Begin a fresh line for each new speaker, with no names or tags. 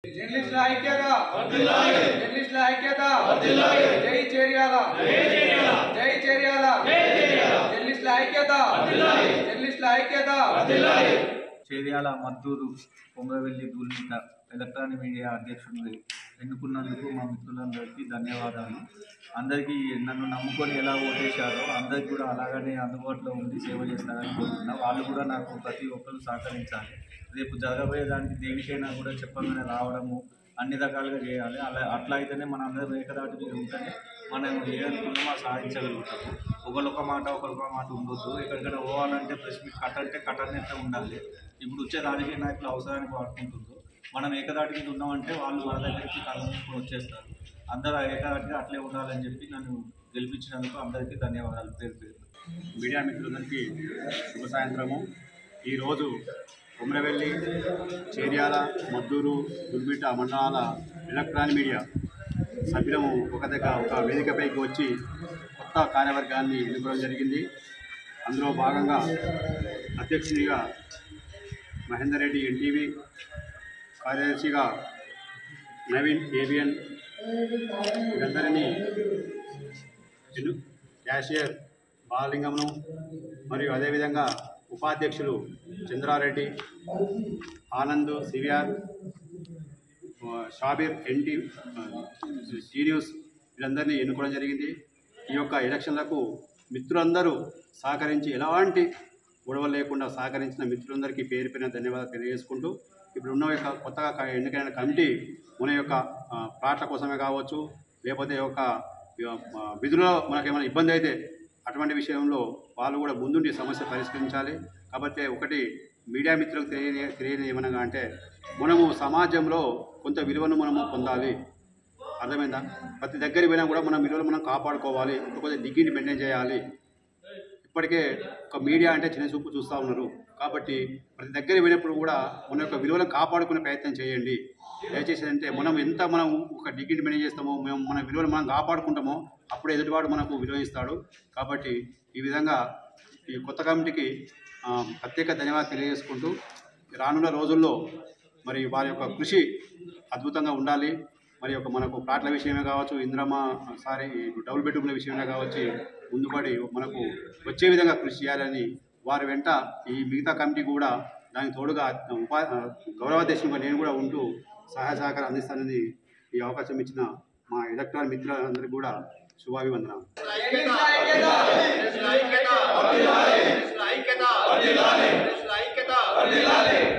జర్నలిస్టుల ఐక్యత జర్నలిస్టుల ఐక్యత జై చేర్యాల జై చేర్యాల జర్నలిస్టుల ఐక్యత జర్నలిస్టుల ఐక్యత
చేర్యాల మద్దూరు పొంగవెల్లి దూల్మిట ఎలక్ట్రానిక్ మీడియా అధ్యక్షుడిని ఎన్నుకున్నందుకు మా మిత్రులందరికీ ధన్యవాదాలు అందరికీ నన్ను నమ్ముకొని ఎలా ఓటేశారో అందరికీ కూడా అలాగనే అందుబాటులో ఉండి సేవ చేస్తారని కోరుతున్నా వాళ్ళు కూడా నాకు ప్రతి ఒక్కరు సహకరించాలి రేపు జరగబోయే దానికి దేనికైనా కూడా చెప్పగానే రావడము అన్ని రకాలుగా చేయాలి అలా అట్లా అయితేనే మన అందరం ఏకదాటి మీద ఉంటేనే మనం ఏ అనుకున్నామో అది సాధించగలుగుతాము ఒకరొక మాట ఒకరొక మాట ఉండొద్దు ఎక్కడికైనా పోవాలంటే ప్రెస్ మీట్ కట్ అంటే కట్ అన్నట్టే ఉండాలి ఇప్పుడు వచ్చే రాజకీయ నాయకులు అవసరానికి వాడుకుంటుండ్రు మనం ఏకదాటి మీద ఉన్నామంటే వాళ్ళు మన దగ్గరికి కళ్ళ వచ్చేస్తారు అందరూ ఏకదాటిగా అట్లే ఉండాలని చెప్పి నన్ను గెలిపించినందుకు అందరికీ ధన్యవాదాలు పేరు పేరు
మీడియా మిత్రులందరికీ శుభ సాయంత్రము ఈరోజు ఉమ్రవెల్లి చేర్యాల మద్దూరు దుర్బిట మండలాల ఎలక్ట్రానిక్ మీడియా సభ్యులము ఒక దగ్గర ఒక వేదికపైకి వచ్చి కొత్త కార్యవర్గాన్ని ఎన్నుకోవడం జరిగింది అందులో భాగంగా అధ్యక్షునిగా మహేందర్ రెడ్డి ఎన్టీవీ కార్యదర్శిగా నవీన్ ఏబిఎన్ వీరందరినీ ఎన్ను క్యాషియర్ బాలలింగంను మరియు అదేవిధంగా ఉపాధ్యక్షులు చంద్రారెడ్డి ఆనంద్ సివిఆర్ ఆ, షాబీర్ ఎన్టీ టీ న్యూస్ వీళ్ళందరినీ ఎన్నుకోవడం జరిగింది ఈ యొక్క ఎలక్షన్లకు మిత్రులందరూ సహకరించి ఎలాంటి గొడవలు లేకుండా సహకరించిన మిత్రులందరికీ పేరు పేరున ధన్యవాదాలు తెలియజేసుకుంటూ ఇప్పుడు ఉన్న యొక్క కొత్తగా క- ఎన్నికైన కమిటీ మన యొక్క ఆ, ప్లాట్ల కోసమే కావచ్చు లేకపోతే యొక్క ఆ, విధులలో మనకేమైనా ఇబ్బంది అయితే అటువంటి విషయంలో వాళ్ళు కూడా ముందుండి సమస్య పరిష్కరించాలి కాబట్టి ఒకటి మీడియా మిత్రులకు తెలియ తెలియని ఏమనగా అంటే మనము సమాజంలో కొంత విలువను మనము పొందాలి అర్థమైందా ప్రతి దగ్గరికి పోయినా కూడా మన విలువలు మనం కాపాడుకోవాలి కొంచెం డిగ్నిటీ మెయింటైన్ చేయాలి ఇప్పటికే ఒక మీడియా అంటే చిన్న చూపు చూస్తూ ఉన్నారు కాబట్టి ప్రతి దగ్గర పోయినప్పుడు కూడా మన యొక్క విలువలను కాపాడుకునే ప్రయత్నం చేయండి దయచేసి అంటే మనం ఎంత మనం ఒక డిగ్నిటీ మెయింటైన్ చేస్తామో మేము మన విలువలు మనం కాపాడుకుంటామో అప్పుడు ఎదుటివాడు మనకు విలువ ఇస్తాడు కాబట్టి ఈ విధంగా ఈ కొత్త కమిటీకి ఆ, ప్రత్యేక ధన్యవాదాలు తెలియజేసుకుంటూ రానున్న రోజుల్లో మరి వారి యొక్క కృషి అద్భుతంగా ఉండాలి మరి యొక్క మనకు ప్లాట్ల విషయమే కావచ్చు ఇంద్రమ్మ సారీ డబుల్ బెడ్రూమ్ల విషయమే కావచ్చు ముందుపడి మనకు వచ్చే విధంగా కృషి చేయాలని వారి వెంట ఈ మిగతా కమిటీ కూడా దానికి తోడుగా ఉపా గౌరవాధ్యక్షునిగా నేను కూడా ఉంటూ సహాయ సహకారం అందిస్తానని ఈ అవకాశం ఇచ్చిన మా ఎలక్ట్రానిక్ మిత్రులందరికీ కూడా శుభాభివందనాలు
జర్నలిస్టుల ఐక్యత